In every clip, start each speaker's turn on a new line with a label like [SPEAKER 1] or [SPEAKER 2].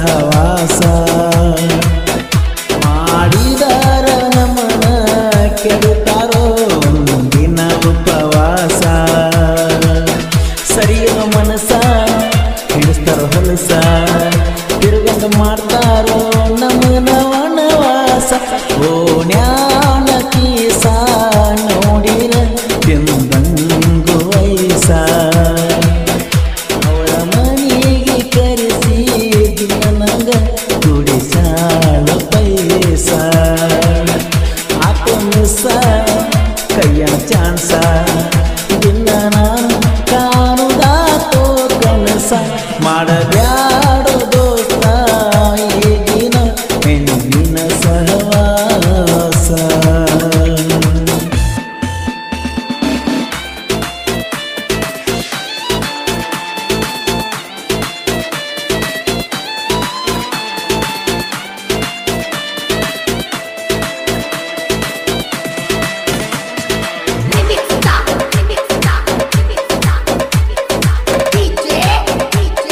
[SPEAKER 1] ಸಹವಾಸ ಮಾಡಿದರ ನಮನ ಕೆಡುತ್ತಾರೋ ದಿನ ಉಪವಾಸ ಸರಿಯೋ ಮನಸ ಹಿಡಿಸ್ತಾರೋ ಹೊಲಸ ತಿರುಗಂಗ ಮಾಡ್ತಾರೋ ನಮನ ವನವಾಸ ಓ ಜ್ಞಾನ ಕೀಸ ನೋಡಿರ ತಿಂದಂಗು ವಯಸ್ಸ ಅವಳ ಮನೆಗೆ ಕರೆಸಿ ನನಗ ಕುಡಿಸಾಳ ಪೈಸ ಆಕೊಂದಿಸ ಕೈಯ ಚಾನ್ಸ ದಿನ ನಾನು ಕಾಣುದಾತೋ ಕನಸ ಮಾಡಬ್ಯಾಡೋ ದೋಸ್ತ ಈಗಿನ ಹೆಣ್ಣಿನ ಸಹವಾಸ
[SPEAKER 2] Remix stop, remix stop, remix stop, DJ, DJ,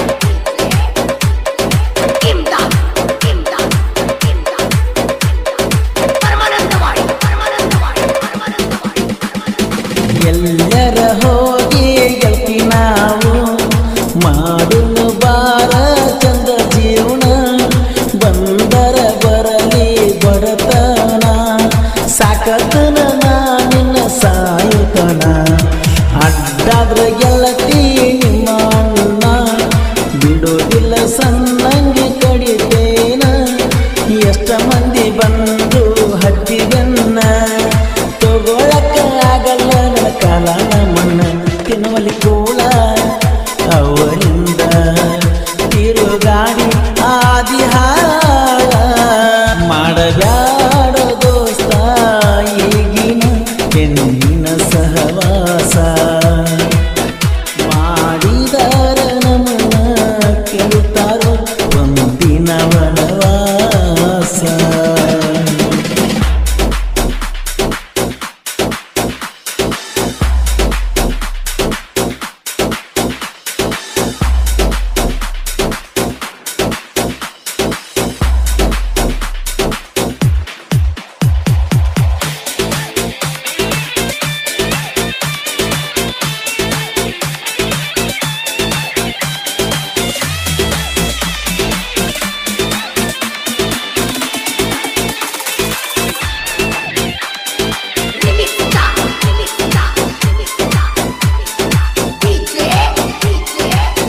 [SPEAKER 2] Imdad, Imdad, Imdad, Paramanandawadi Paramanandawadi Paramanandawadi
[SPEAKER 1] ಎಲ್ಲರ ಹೋಗಿ ಗೆಲ್ತಿ ನಾವು ಮಾಡುನು ಬಾರ ಚಂದ ಜೀವನ ಬಂದರ ಬರಲಿ ಬಡತನ ಸಾಕತನ ನಿನ್ನ ಸಾಯುತನ ಅಡ್ಡಾದ್ರ ಗೆಲ್ಲತಿ ನಿಮ್ಮ ಅಣ್ಣ ಬಿಡೋದಿಲ್ಲ ಸಣ್ಣಂಗೆ ಕಡಿತೇನ ಎಷ್ಟ ಮಂದಿ ಬಂದು ಹತ್ತಿದನ್ನ ತಗೊಳಕ ಆಗಲ್ಲ ನನ್ನ ಕಾಲ ಮಣ್ಣ ತಿನ್ನುವಲಿ ಕೂಳ ಅವರಿಂದ ತಿರುಗಾಡಿ ಆದಿ ಹಾಳ ಮಾಡಬ್ಯಾಡ ದೋಸ್ತ ಈಗಿನ ಹೆಣ್ಣಿನ ಸಹವಾಸ ಮಾಡಿದರ ನಮನ ಕೆಡುತ್ತಾರೋ ಒಂದಿನ ವನವಾಸ
[SPEAKER 2] Remix stop, remix stop, remix stop, DJ, DJ,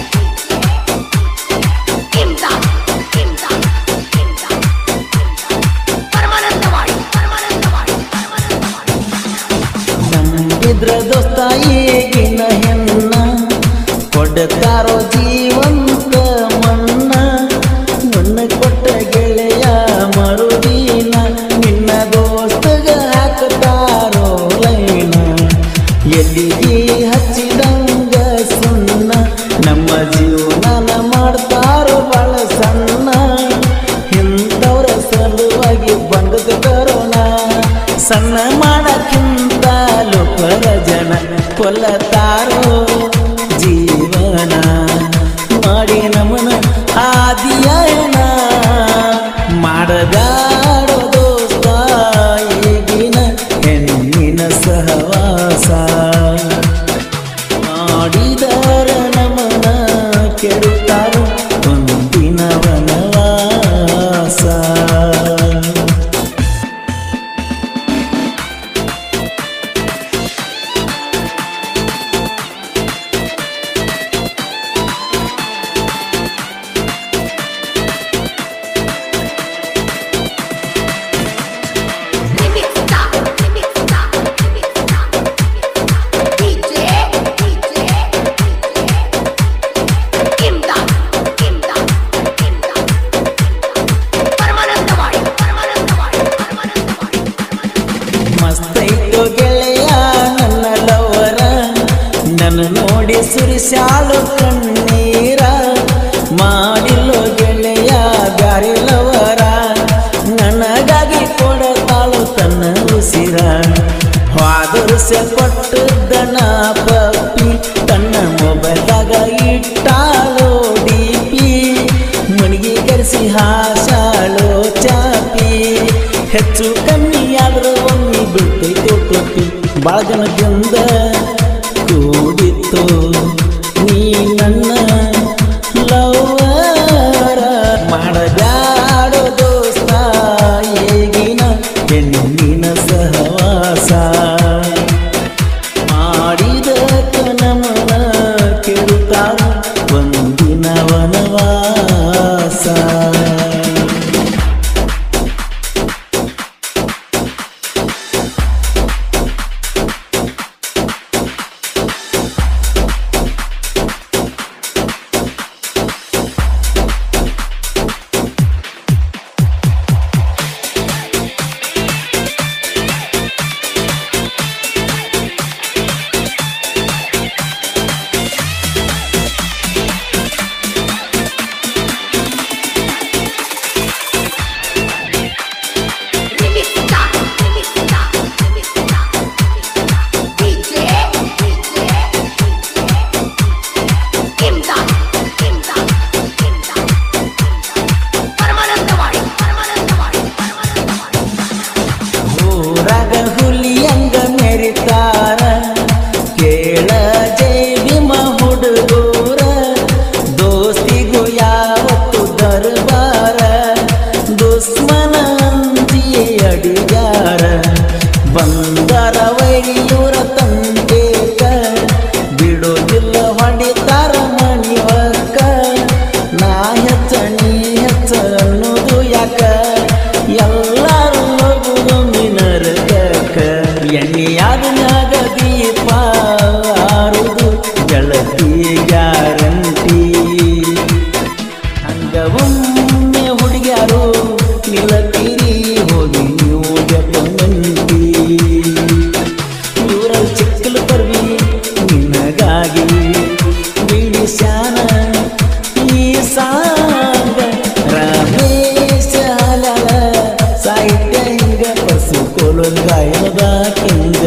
[SPEAKER 2] Imdad, Imdad, Imdad, Paramanandawadi Paramanandawadi Paramanandawadi
[SPEAKER 1] ನಂಬಿದ್ರ ದೋಸ್ತ ಈಗಿನ ಹೆಣ್ಣ ಕೊಡ್ತಾರೋ ಜೀವಂತ ಮಣ್ಣ ಮಣ್ಣ ಕೊಟ್ಟ ಗೆಳೆಯ ಮರುದಿನ ನಿನ್ನ ದೋಸ್ತಗ ಹಾಕ್ತಾರೋ ಲೈನ ಎಲ್ಲಿಗೆ ಹಚ್ಚಿದಂಗ ಸುಣ್ಣ ನಮ್ಮ ಜೀವನ ಮಾಡ್ತಾರೋ ಬಾಳ ಸಣ್ಣ ಇಂಥವ್ರ ಸಲುವಾಗಿ ಬಂದದ ಕರೋಣ ಸಣ್ಣ ಮಾಡಕ್ಕಿಂತ ಲೋಕರ ಜನ ಕೊಲ್ಲತಾರೋ ಜೀವನ ಮಾಡಿ ನಮನ ಆದಿಯನ ಮಾಡಬ್ಯಾಡೋ ದೋಸ್ತ ಈಗಿನ ಹೆಣ್ಣಿನ ಸಹವಾಸ ಮಾಡಿದರ ನಮನ ಕೆಡುತ್ತಾರೋ ಒಂದಿನ ವನವಾಸ
[SPEAKER 2] Remix stop, remix stop, remix stop, DJ, DJ, Imdad, Imdad, Imdad, Paramanandawadi Paramanandawadi Paramanandawadi
[SPEAKER 1] ಮಸ್ತೈತು ಗೆಳೆಯ ನನ್ನ ಲವರ ನನ್ನ ನೋಡಿ ಸುರಿಸಾಳು ಕಣ್ಣೀರ ಮಾಡಿಲ್ಲೋ ಗೆಳೆಯ ಬ್ಯಾರಿಲವರ ನನಗಾಗಿ ಕೊಡತಾಳು ತನ್ನ ಉಸಿರ ವಾದರ್ಸ ಕೊಟ್ಟದ್ದನ ಪಪ್ಪಿ ತನ್ನ ಮೊಬೈಲ್ದಾಗ ಇಟ್ಟಾಳು ಡಿ ಪಿ ಮನಿಗೆ ಕೆಡಿಸಿ ಹಾಶಾಳೋ ಚಾಪಿ ಹೆಚ್ಚು ಕಮ್ಮಿ ಆದ್ರೂ ಒಮ್ಮೆ ಬಿಡ್ತೈತೆ ಟೋಪಿ ಬಾಳ ಜನದಿಂದ ಕೂಡಿತ್ತು ನೀ ನನ್ನ ಲವರ ಮಾಡಬ್ಯಾಡೋ ದೋಸ್ತ ಈಗಿನ ಹೆಣ್ಣಿನ ಸಹವಾಸ ಮಾಡಿದ ನಮನ ಕೆಡುತ್ತಾರ ಒಂದಿನ ವನವಾಸ
[SPEAKER 2] Remixta, remixta, remixta, DJ, DJ, Imdad, Imdad, Imdad, Paramanandawadi Paramanandawadi Paramanandawadi
[SPEAKER 1] ಊರಾಗ ಹುಲಿಯಂಗ ಮೆರಿತಾರ ಕೇಳ ಜೈ ಭೀಮ ಹುಡುಗೂರ ದೋಸ್ತಿಗೂ ಯಾವತ್ತು ದರ್ಬಾರ ದುಸ್ಮನ ಅಂದಿ ಅಡಿಗಾರ ಬಂದರ ವೈರಿಯೂರ ತಂದೇಕ ಬಿಡೋದಿಲ್ಲ ಹೊಡಿತಾರ ಮಣಿವಕ್ಕ ನಾ ಹೆಚ್ಚ ನೀ ಹೆಚ್ಚ ಅನ್ನೋದು ಯಾಕ ಎಲ್ಲಾರು ಹೋಗುದು ನರಕಕ್ಕ ಎಣ್ಣೆಯಾದ ಮ್ಯಾಗ ದೀಪ ಆರುದು ಗೆಳತಿ ಗ್ಯಾರಂಟಿ ಹಂಗ ಒಮ್ಮೆ ಹುಡುಗ್ಯಾರು ನಿಲತೀರಿ ಹೋಗಿ ನೀವು ಜಪಮಂತಿ ಇವರ ಚಿಕ್ಕಲು ಪರ್ವಿ ನಿನಗಾಗಿ ಬಿಡಿಸ್ಯಾನ ಈ ಸಾಂಗ ರಮೇಶ ಹಲಲ ಸಾಹಿತ್ಯ ಹಿಂಗ ಪಸು ಕೋಲು ಗಾಯನದ ಕಿಂಗ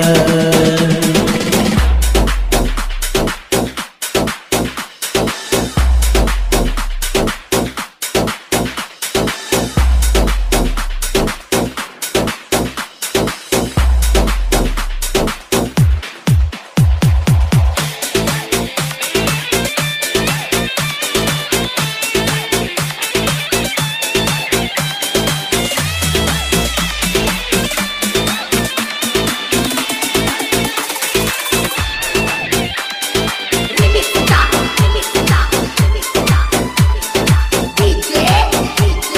[SPEAKER 2] Remixta, remixta, remixta, DJ, DJ,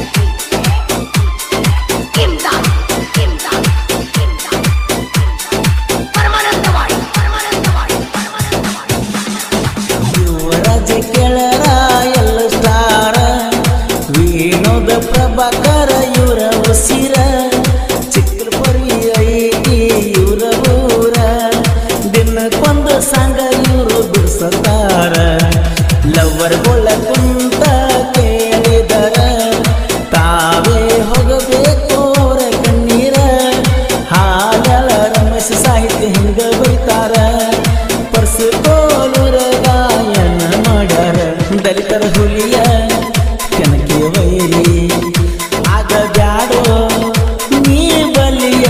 [SPEAKER 2] Imdad, Imdad, Imdad, Paramanandawadi Paramanandawadi Paramanandawadi
[SPEAKER 1] ಯುವರಾಜ ಕೆಳರ ಎಲ್ಲ ಸ್ಟಾರ ವಿನೋದ ಪ್ರಭಾಕರ ಇವರ ಉಸಿರ ಚಿಕ್ಕಪುರಿ ಐತಿ ಇವರ ಊರ ದಿನಕ್ಕೊಂದು ಸಂಘ ಇವರು ಬಿಡಿಸತಾರ ಲವರ್ಗಳ ಕುಂತ ಕೇಳಿದರ ತಾವೇ ಹೋಗಬೇಕು ಅವರ ಕಣ್ಣೀರ ಹಾಲಳ ರಮೇಶ ಸಾಹಿತ್ಯ ಹಿಂಗ ಬೈತಾರ ಪರ್ಸು ಕೋಲುರ ಗಾಯನ ಮಾಡ್ಯಾರ ದಲಿತರ ಹುಲಿಯ ಕೆನಕೆ ವೈರಿ ಆಗ ಬ್ಯಾಡೋ ನೀ ಬಲಿಯ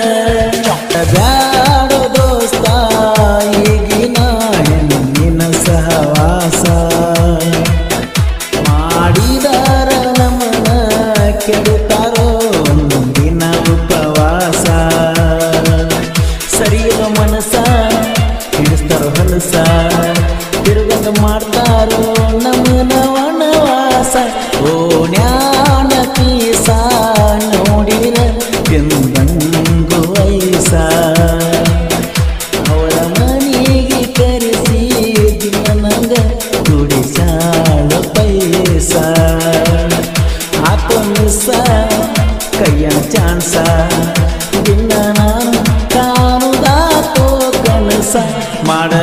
[SPEAKER 1] ಬ್ಯಾಡೋ ದೋಸ್ತ ಈಗಿನ ಹೆಣ್ಣಿನ ಸಹವಾಸ ಮಾಡಿದಾರ ನಮನ ಕೆಡುತ್ತಾರೋ ಒಂದಿನ ಉಪವಾಸ ಸರಿಯುವ ಮನಸ ಹಿಡಿಸ್ತಾರೋ ಹೊಲಸ ತಿರುಗಂಗ ಮಾಡ್ತಾರೋ ನಮನ ವನವಾಸ ಓ ಜ್ಞಾನ ಪೀಸ ನೋಡಿರ ಎಂದಂಗು ವಯಸ್ಸ ಅವರ ಮನೆಗೆ ಕರೆಸಿ ದಿನ ನಂಗ ತುಡಿಸಾಳ ಪೈಸ ಆತ್ಮಸ ಕೈಯ ಚಾನ್ಸ ದಿನ ನಾನು ಕಾಣುದಾತೋ ಕನಸ ಮಾಡ